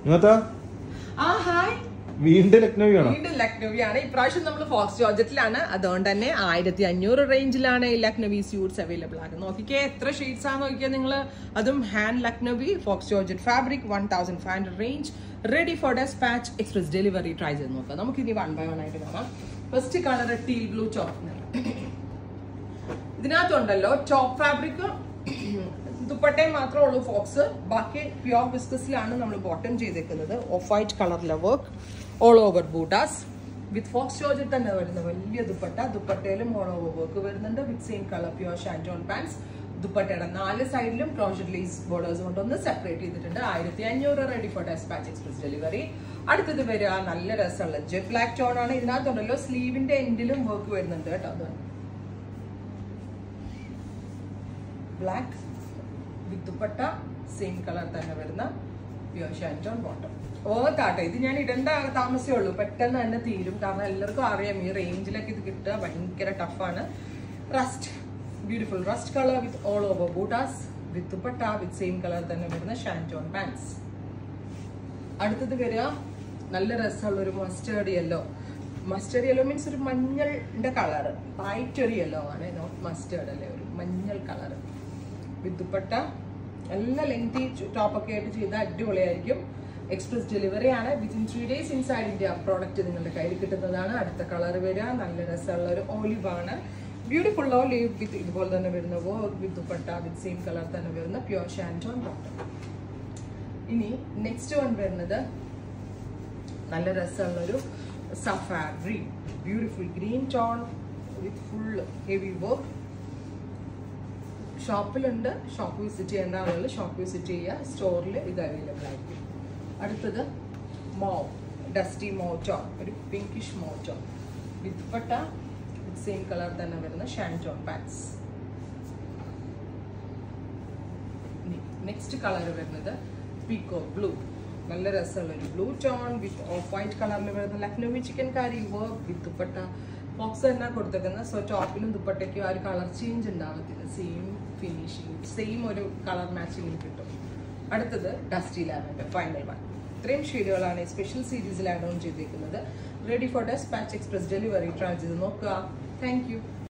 ഇന്നത്തെ ആ ഹായ് വീണ്ടും ലക്നൗവി ആണോ വീണ്ടും ലക്നവിയാണ് ഇപ്രാവശ്യം നമ്മൾ ഫോക്സ് ജോർജറ്റിലാണ് അതുകൊണ്ട് തന്നെ ആയിരത്തി അഞ്ഞൂറ് റേഞ്ചിലാണ് ഈ ലക്നവി സ്യൂട്ട്സ് അവൈലബിൾ ആകുന്നത് നോക്കിക്കേ എത്ര ഷെയ്ഡ്സ് ആണ് നോക്കിയാൽ നിങ്ങൾ അതും hand Lucknowi faux georgette fabric one thousand five hundred range ready for despatch express delivery try ചെയ്ത് നോക്കാം നമുക്ക് ഇനി വൺ ബൈ വൺ ആയിട്ട് കാണാം ഫസ്റ്റ് കളർ ടീൽ ബ്ലൂ ചോപ്പ് ഇതിനകത്തുണ്ടല്ലോ ടോപ്പ് ഫാബ്രിക് ദുപ്പട്ടയും മാത്രമേ ഉള്ളൂ ഫോക്സ് ബാക്കി പ്യോർ ബിസ്കസിലാണ് നമ്മൾ ബോട്ടം ചെയ്തേക്കുന്നത് ഓഫ് വൈറ്റ് കളറിലെ വർക്ക് ഓൾ ഓവർ ബൂട്ടാസ് വിത്ത് ഫോക്സ് ജോർജിൽ തന്നെ വരുന്ന വലിയ ദുപ്പട്ട ദുപ്പട്ടയിലും ഓൾ ഓവർ വർക്ക് വരുന്നുണ്ട് with same colour pure shantoon pants ദുപ്പട്ടയുടെ നാല് സൈഡിലും ക്രോഷർ ലേസ് ബോർഡേഴ്സ് കൊണ്ടൊന്ന് സെപ്പറേറ്റ് ചെയ്തിട്ടുണ്ട് ആയിരത്തി അഞ്ഞൂറ് ready for despatch express delivery അടുത്തത് വരിക നല്ല രസമുള്ള ജെറ്റ് ബ്ലാക്ക് ടോൺ ആണ് ഇതിനകത്തുണ്ടല്ലോ സ്ലീവിന്റെ എൻഡിലും വർക്ക് വരുന്നുണ്ട് കേട്ടോ അത് black with dupatta same colour തന്നെ വരുന്ന പ്യോർ ഷാൻറ്റോൺ ബോട്ടം ഓർത്താട്ടെ ഇത് ഞാൻ ഇടേണ്ട താമസമേ ഉള്ളൂ പെട്ടെന്ന് തന്നെ തീരും കാരണം എല്ലാവർക്കും അറിയാം ഈ റേഞ്ചിലൊക്കെ ഇത് കിട്ടുക ഭയങ്കര ടഫാണ് rust beautiful rust colour with all over ബൂട്ടാസ് with dupatta with same colour തന്നെ വരുന്ന ഷാൻറ്റോൺ പാൻസ് അടുത്തത് വരിക നല്ല രസമുള്ള ഒരു mustard yellow mustard yellow means ഒരു മഞ്ഞളിന്റെ കളർ വൈറ്റ് ഒരു യെല്ലോ ആണ് നോട്ട് മസ്റ്റേർഡ് അല്ലേ ഒരു മഞ്ഞൾ കളർ വിത്ത് ദുപ്പട്ട നല്ല ലെങ്തി ടോപ്പൊക്കെ ആയിട്ട് ചെയ്താൽ അടിപൊളിയായിരിക്കും എക്സ്പ്രസ് ഡെലിവറി ആണ് within three days inside India product നിങ്ങളുടെ കയ്യിൽ കിട്ടുന്നതാണ് അടുത്ത കളർ വരിക നല്ല രസമുള്ള ഒരു ഓലിവ് ആണ് ബ്യൂട്ടിഫുൾ ഓലിവ് വിത്ത് ഇതുപോലെ തന്നെ വരുന്ന work with dupatta with same colour തന്നെ വരുന്ന പ്യുവർ ഷാൻറ്റോൺ ബോട്ടം ഇനി നെക്സ്റ്റ് വൺ വരുന്നത് നല്ല രസമുള്ളൊരു സഫാർ green beautiful green tone with full heavy work ഷോപ്പിലുണ്ട് ഷോപ്പ് വിസിറ്റ് ചെയ്യേണ്ട ആളുകൾ ഷോപ്പ് വിസിറ്റ് ചെയ്യുക സ്റ്റോറിൽ ഇത് അവൈലബിൾ ആയിരിക്കും അടുത്തത് മോ ഡസ്റ്റി മോറ്റോൺ ഒരു പിങ്കിഷ് മോറ്റോൺ വിത്ത് പട്ട വിത്ത് സെയിം കളർ തന്നെ വരുന്ന ഷാൻറ്റോൺ പാൻസ് നെക്സ്റ്റ് കളർ വരുന്നത് പീക്കോ ബ്ലൂ നല്ല രസമുള്ള ഒരു blue tone with off white കളറിൽ വരുന്ന Lucknowi chikankari work with dupatta box തന്നെ കൊടുത്തേക്കുന്നത് സോ ടോപ്പിലും ദുപ്പട്ടയ്ക്കും ആ ഒരു കളർ ചേഞ്ച് ഉണ്ടാവത്തില്ല സെയിം ഫിനിഷിങ് സെയിം ഒരു കളർ മാച്ചിങ്ങിൽ കിട്ടും അടുത്തത് ഡസ്റ്റി ലാവൻഡർ ഫൈനൽ വൺ ഇത്രയും ഷെയ്ഡുകളാണ് ഈ സ്പെഷ്യൽ സീരീസിൽ ആഡ് ഓൺ ചെയ്തേക്കുന്നത് ready for despatch express delivery try ചെയ്ത് നോക്കുക താങ്ക് യു